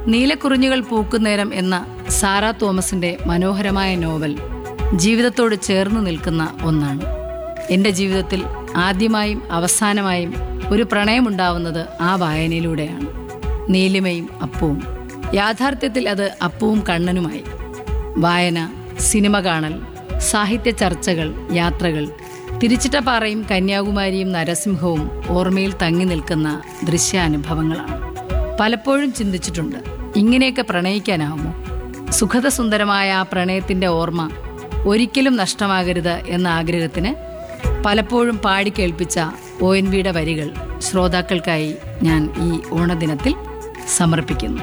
നീലക്കുറിഞ്ഞുകൾ പൂക്കുന്നേരം എന്ന സാറാ തോമസിന്റെ മനോഹരമായ നോവൽ ജീവിതത്തോട് ചേർന്ന് നിൽക്കുന്ന ഒന്നാണ് എൻ്റെ ജീവിതത്തിൽ ആദ്യമായും അവസാനമായും ഒരു പ്രണയമുണ്ടാവുന്നത് ആ വായനയിലൂടെയാണ് നീലിമയും അപ്പവും യാഥാർത്ഥ്യത്തിൽ അത് അപ്പവും കണ്ണനുമായി വായന സിനിമ കാണൽ സാഹിത്യ ചർച്ചകൾ യാത്രകൾ തിരിച്ചിട്ടപ്പാറയും കന്യാകുമാരിയും നരസിംഹവും ഓർമ്മയിൽ തങ്ങി നിൽക്കുന്ന ദൃശ്യാനുഭവങ്ങളാണ് പലപ്പോഴും ചിന്തിച്ചിട്ടുണ്ട് ഇങ്ങനെയൊക്കെ പ്രണയിക്കാനാവുമോ സുഖദസുന്ദരമായ ആ പ്രണയത്തിന്റെ ഓർമ്മ ഒരിക്കലും നഷ്ടമാകരുത് എന്ന ആഗ്രഹത്തിന് പലപ്പോഴും പാടിക്കേൾപ്പിച്ച ഒ എൻ വിയുടെ വരികൾ ശ്രോതാക്കൾക്കായി ഞാൻ ഈ ഓണദിനത്തിൽ സമർപ്പിക്കുന്നു